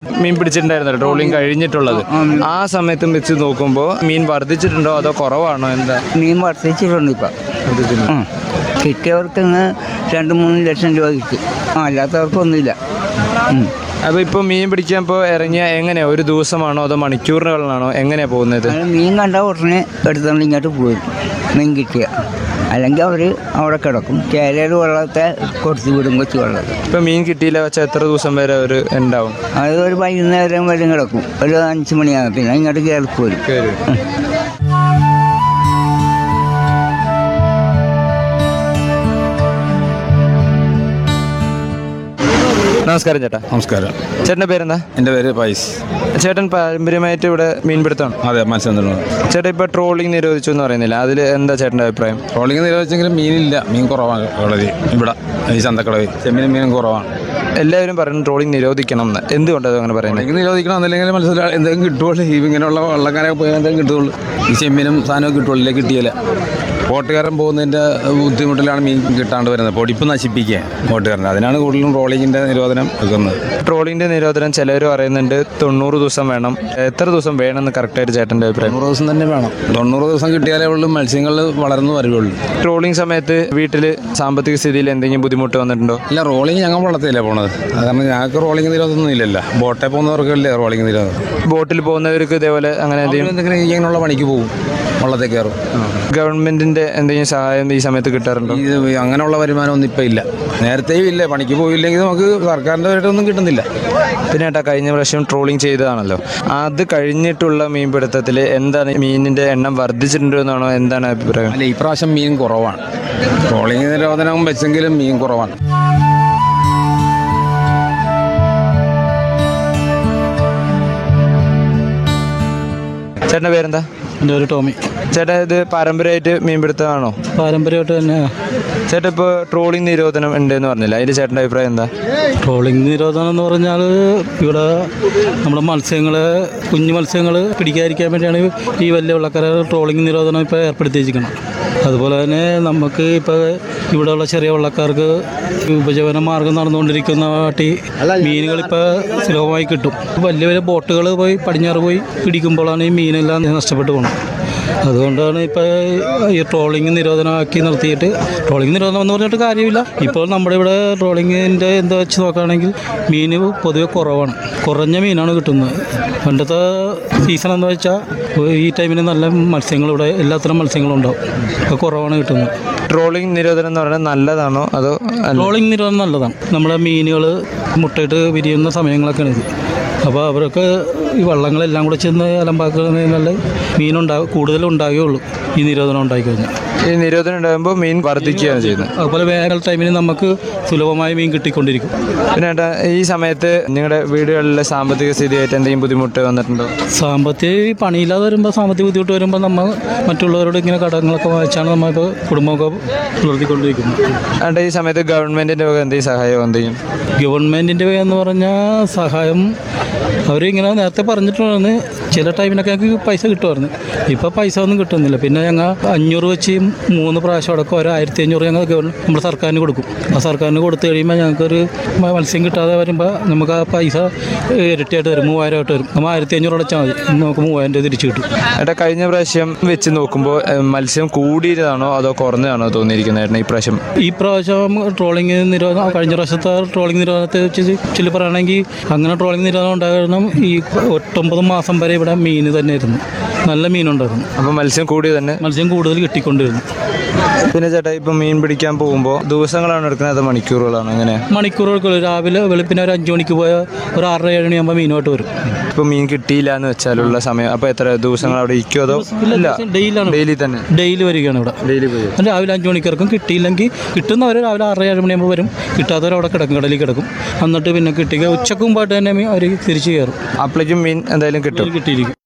മീൻ പിടിച്ചിട്ടുണ്ടായിരുന്നല്ലോ trawling കഴിഞ്ഞിട്ടുള്ളത് ആ സമയത്തും വെച്ച് നോക്കുമ്പോൾ മീൻ വർദ്ധിച്ചിട്ടുണ്ടോ അതോ കുറവാണോ എന്താ മീൻ വർദ്ധിച്ചിട്ടുണ്ട് ഇപ്പം ഉം. കിട്ടിയവർക്ക് ഇന്ന് രണ്ട് മൂന്ന് ലക്ഷം രൂപ കിട്ടി ആ അല്ലാത്തവർക്കൊന്നുമില്ല ഉം. അപ്പൊ ഇപ്പൊ മീൻ പിടിക്കാൻ ഇപ്പോൾ ഇറങ്ങിയ എങ്ങനെയാ ഒരു ദിവസമാണോ അതോ മണിക്കൂറുകളിലാണോ എങ്ങനെയാ പോകുന്നത് അത് മീൻ കണ്ട ഉടനെ എടുത്തുകൊണ്ട് ഇങ്ങോട്ട് പോരും മീൻ കിട്ടിയ അല്ലെങ്കിൽ അവർ അവിടെ കിടക്കും ചേലയിൽ വെള്ളത്തെ കൊടുത്തു വിടും കൊച്ചു വെള്ളത്തിൽ ഇപ്പൊ മീൻ കിട്ടിയില്ല വെച്ചാൽ എത്ര ദിവസം വരെ ഒരു ഉണ്ടാവും അത് ഒരു വൈകുന്നേരം വരെ കിടക്കും ഒരു അഞ്ച് മണിയാകും പിന്നെ ഇങ്ങോട്ട് കയറി പോരും നമസ്കാരം ചേട്ടാ നമസ്കാരം ചേട്ടന്റെ പേരെന്താ എൻ്റെ പേര് പൈസ് ചേട്ടൻ പാരമ്പര്യമായിട്ട് ഇവിടെ മീൻപിടുത്തമാണ് അതെ മത്സ്യബന്ധനം ചേട്ടാ ഇപ്പൊ ട്രോളിംഗ് നിരോധിച്ചു എന്ന് പറയുന്നില്ല അതിൽ എന്താ ചേട്ടന്റെ അഭിപ്രായം ട്രോളിംഗ് നിരോധിച്ചെങ്കിലും മീനില്ല മീൻ കുറവാണ് കളരി ഇവിടെ ഈ ചന്തക്കടവിൽ ചെമ്മീനും മീനും കുറവാണ് എല്ലാവരും പറയുന്നു ട്രോളിംഗ് നിരോധിക്കണം എന്ന് എന്തുകൊണ്ടത് അങ്ങനെ പറയുന്നത് ട്രോളിംഗ് നിരോധിക്കണം എന്നല്ലെങ്കിൽ മത്സ്യം എന്തെങ്കിലും കിട്ടുള്ളൂ ഈ ഇങ്ങനെയുള്ള വള്ളക്കാരൊക്കെ പോയാൽ എന്തെങ്കിലും കിട്ടുള്ളൂ ഈ ചെമ്മീനും സാധനവും കിട്ടുള്ളൂ ഇല്ലേ കിട്ടിയില്ല ബോട്ടുകാരൻ പോകുന്നതിൻ്റെ ബുദ്ധിമുട്ടിലാണ് മീൻ കിട്ടാണ്ട് വരുന്നത് പൊടിപ്പ് നശിപ്പിക്കുക ബോട്ടുകാരൻ അതിനാണ് കൂടുതലും ട്രോളിങ്ങിൻ്റെ നിരോധനം വെക്കുന്നത് ട്രോളിംഗിന്റെ നിരോധനം ചിലർ പറയുന്നുണ്ട് തൊണ്ണൂറ് ദിവസം വേണം എത്ര ദിവസം വേണമെന്ന് കറക്റ്റായിട്ട് ചേട്ടന്റെ അഭിപ്രായം തൊണ്ണൂറ് ദിവസം തന്നെ വേണം തൊണ്ണൂറ് ദിവസം കിട്ടിയാലേ ഉള്ളൂ മത്സ്യങ്ങൾ വളർന്നു വരുള്ളൂ ട്രോളിംഗ് സമയത്ത് വീട്ടിൽ സാമ്പത്തിക സ്ഥിതിയിൽ എന്തെങ്കിലും ബുദ്ധിമുട്ട് വന്നിട്ടുണ്ടോ ഇല്ല റോളിങ് ഞങ്ങൾ വള്ളത്തിലല്ലേ പോണത് അത് കാരണം ഞങ്ങൾക്ക് റോളിങ് നിരോധനമൊന്നും ഇല്ലല്ലോ ബോട്ടെ പോകുന്നവർക്കല്ലേ റോളിങ് നിരോധനം ബോട്ടിൽ പോകുന്നവർക്ക് ഇതേപോലെ അങ്ങനെ എന്തെങ്കിലും എന്തെങ്കിലും ഇങ്ങനെയുള്ള പണിക്ക് പോകും വള്ളത്തിൽ കയറും ഗവൺമെന്റിന്റെ എന്തെങ്കിലും സഹായം ഈ സമയത്ത് കിട്ടാറുണ്ടോ ഇത് അങ്ങനെയുള്ള വരുമാനമൊന്നും ഇപ്പം ഇല്ല നേരത്തെയും ഇല്ല പണിക്ക് പോയില്ലെങ്കിൽ നമുക്ക് സർക്കാരിൻ്റെ പേരിട്ടൊന്നും കിട്ടുന്നില്ല പിന്നെ ഏട്ടാ കഴിഞ്ഞ പ്രാവശ്യം ട്രോളിംഗ് ചെയ്തതാണല്ലോ അത് കഴിഞ്ഞിട്ടുള്ള മീൻപിടുത്തത്തിൽ എന്താണ് മീനിന്റെ എണ്ണം വർദ്ധിച്ചിട്ടുണ്ടോ എന്നാണോ എന്താണ് അഭിപ്രായം അല്ല ഇപ്രാവശ്യം മീൻ കുറവാണ് ട്രോളിങ് നിരോധനം വെച്ചെങ്കിലും മീൻ കുറവാണ് ചേട്ടന്റെ പേരെന്താ എൻ്റെ ഒരു ടോമി ചേട്ടാ ഇത് പാരമ്പര്യമായിട്ട് മീൻപിടുത്തമാണോ പാരമ്പര്യമായിട്ട് തന്നെ ചേട്ടാ ഇപ്പോൾ ട്രോളിംഗ് നിരോധനം ഉണ്ട് എന്ന് പറഞ്ഞില്ല അതിൽ ചേട്ടൻ്റെ അഭിപ്രായം എന്താ ട്രോളിംഗ് നിരോധനം എന്ന് പറഞ്ഞാൽ ഇവിടെ നമ്മുടെ മത്സ്യങ്ങൾ കുഞ്ഞു മത്സ്യങ്ങൾ പിടിക്കാതിരിക്കാൻ വേണ്ടിയാണ് ഈ വലിയ വെള്ളക്കാരെ ട്രോളിംഗ് നിരോധനം ഇപ്പോൾ ഏർപ്പെടുത്തിയിരിക്കണം അതുപോലെ തന്നെ നമുക്ക് ഇപ്പോൾ ഇവിടെയുള്ള ചെറിയ വള്ളക്കാർക്ക് ഉപജീവന മാർഗം നടന്നുകൊണ്ടിരിക്കുന്ന വാട്ടി മീനുകൾ ഇപ്പോൾ സുലഭമായി കിട്ടും വലിയ വലിയ ബോട്ടുകൾ പോയി പടിഞ്ഞാറ് പോയി പിടിക്കുമ്പോഴാണ് ഈ മീനെല്ലാം നഷ്ടപ്പെട്ടു പോകുന്നത് അതുകൊണ്ടാണ് ഇപ്പോൾ ഈ ട്രോളിംഗ് നിരോധനമാക്കി നിർത്തിയിട്ട് ട്രോളിംഗ് നിരോധനം എന്ന് പറഞ്ഞിട്ട് കാര്യമില്ല ഇപ്പോൾ നമ്മുടെ ഇവിടെ ട്രോളിങ്ങിൻ്റെ എന്താ വെച്ച് നോക്കുകയാണെങ്കിൽ മീൻ പൊതുവെ കുറവാണ് കുറഞ്ഞ മീനാണ് കിട്ടുന്നത് പണ്ടത്തെ സീസൺ എന്ന് വെച്ചാൽ ഈ ടൈമിന് നല്ല മത്സ്യങ്ങൾ ഇവിടെ എല്ലാത്തരം മത്സ്യങ്ങളും ഉണ്ടാവും ഇപ്പോൾ കുറവാണ് കിട്ടുന്നത് ട്രോളിംഗ് നിരോധനം എന്ന് പറയുന്നത് നല്ലതാണോ അതോ അല്ല ട്രോളിംഗ് നിരോധനം നല്ലതാണ് നമ്മളെ മീനുകൾ മുട്ടയിട്ട് വിരിയുന്ന സമയങ്ങളൊക്കെയാണ് ഇത് അപ്പോൾ അവരൊക്കെ ഈ വള്ളങ്ങളെല്ലാം കൂടെ ചെന്ന് അലമ്പാക്കുന്നതിനാൽ മീനുണ്ടാകും കൂടുതലും ഉണ്ടാകുകയുള്ളൂ ഈ നിരോധനം ഉണ്ടായിക്കഴിഞ്ഞാൽ ഈ നിരോധനം ഉണ്ടാകുമ്പോൾ മീൻ വർദ്ധിക്കുകയാണ് ചെയ്യുന്നത് അതുപോലെ വേനൽ ടൈമിൽ നമുക്ക് സുലഭമായ മീൻ കിട്ടിക്കൊണ്ടിരിക്കും പിന്നെ ഏട്ടാ ഈ സമയത്ത് നിങ്ങളുടെ വീടുകളിലെ സാമ്പത്തിക സ്ഥിതിയായിട്ട് എന്തെങ്കിലും ബുദ്ധിമുട്ട് വന്നിട്ടുണ്ടോ സാമ്പത്തിക ഈ പണിയില്ലാതെ വരുമ്പോൾ സാമ്പത്തിക ബുദ്ധിമുട്ട് വരുമ്പോൾ നമ്മൾ മറ്റുള്ളവരോട് ഇങ്ങനെ കടങ്ങളൊക്കെ വാങ്ങിച്ചാണ് നമ്മളിപ്പോൾ കുടുംബമൊക്കെ പുലർത്തിക്കൊണ്ടിരിക്കുന്നത് ഏട്ടാ ഈ സമയത്ത് ഗവൺമെന്റിന്റെ വക എന്തെങ്കിലും സഹായം എന്തെങ്കിലും ഗവൺമെൻറ്റിൻ്റെ എന്ന് പറഞ്ഞാൽ സഹായം അവരിങ്ങനെ നേരത്തെ പറഞ്ഞിട്ടുണ്ടായിരുന്നു ചില ടൈമിനൊക്കെ ഞങ്ങൾക്ക് പൈസ കിട്ടുമായിരുന്നു ഇപ്പോൾ പൈസ ഒന്നും കിട്ടുന്നില്ല പിന്നെ ഞങ്ങൾ അഞ്ഞൂറ് വെച്ച് മൂന്ന് പ്രാവശ്യം അടക്കം ഒരു ആയിരത്തി അഞ്ഞൂറ് ഞങ്ങൾ ഗവൺ- നമ്മുടെ സർക്കാരിന് കൊടുക്കും ആ സർക്കാരിന് കൊടുത്തു കഴിയുമ്പോൾ ഞങ്ങൾക്കൊരു മ- മത്സ്യം കിട്ടാതെ വരുമ്പോൾ നമുക്ക് ആ പൈസ ഇരട്ടിയായിട്ട് വരും മൂവായിരമായിട്ട് വരും നമ്മൾ ആയിരത്തി അഞ്ഞൂറ് അടച്ചാൽ മതി നമുക്ക് മൂവായിരം രൂപ തിരിച്ചു കിട്ടും ഏട്ടാ കഴിഞ്ഞ പ്രാവശ്യം വെച്ച് നോക്കുമ്പോൾ ഏഹ്, മത്സ്യം കൂടിയതാണോ അതോ കുറഞ്ഞതാണോ തോന്നിയിരിക്കുന്നത് ഏട്ടന് ഈ പ്രാവശ്യം ഈ പ്രാവശ്യം ട്രോളിംഗ് നിരോധനം കഴിഞ്ഞ പ്രാവശ്യത്തെ ട്രോളിംഗ് നിരോധനത്തെ വെച്ച് ചൊല്ലി പറയുകയാണെങ്കിൽ അങ്ങനെ ട്രോളിംഗ് നിരോധനം ഉണ്ടാകണം ഈ ഒട്ടൊമ്പത് മാസം വരെ ഇവിടെ മീൻ തന്നെയായിരുന്നു നല്ല മീനുണ്ടായിരുന്നു അപ്പോൾ മത്സ്യം കൂടിയ തന്നെ മത്സ്യം കൂടുതൽ കിട്ടിക്കൊണ്ടിരുന്നു പിന്നെ ചേട്ടാ ഇപ്പം മീൻ പിടിക്കാൻ പോകുമ്പോൾ ദിവസങ്ങളാണ് എടുക്കുന്നത് അതോ മണിക്കൂറുകളാണോ എങ്ങനെ മണിക്കൂറുകൾ രാവിലെ വെളുപ്പിനെ ഒരു അഞ്ച് മണിക്ക് പോയാൽ ഒരു ആറര ഏഴ് മണിയാകുമ്പോൾ മീനുമായിട്ട് വരും ഇപ്പം മീൻ കിട്ടിയില്ല എന്ന് വെച്ചാലുള്ള സമയം അപ്പോൾ എത്ര ദിവസങ്ങൾ അവിടെ ഇരിക്കുമോ അതോ ഇല്ല ഡെയിലാണ് ഡെയിലി തന്നെ ഡെയിലി വരികയാണ് ഇവിടെ ഡെയിലി പോയി രാവിലെ അഞ്ച് മണിക്ക് ഇറക്കും കിട്ടിയില്ലെങ്കിൽ കിട്ടുന്നവർ രാവിലെ ആറര ഏഴ് മണിയാകുമ്പോൾ വരും കിട്ടാത്തവർ അവിടെ കിടക്കും കടലിൽ കിടക്കും എന്നിട്ട് പിന്നെ കിട്ടിയ ഉച്ചക്ക് മുമ്പായിട്ട് തന്നെ അവർ തിരിച്ച് കയറും അപ്പോഴേക്കും മീൻ എന്തായാലും കിട്ടും കിട്ടിയിരിക്കും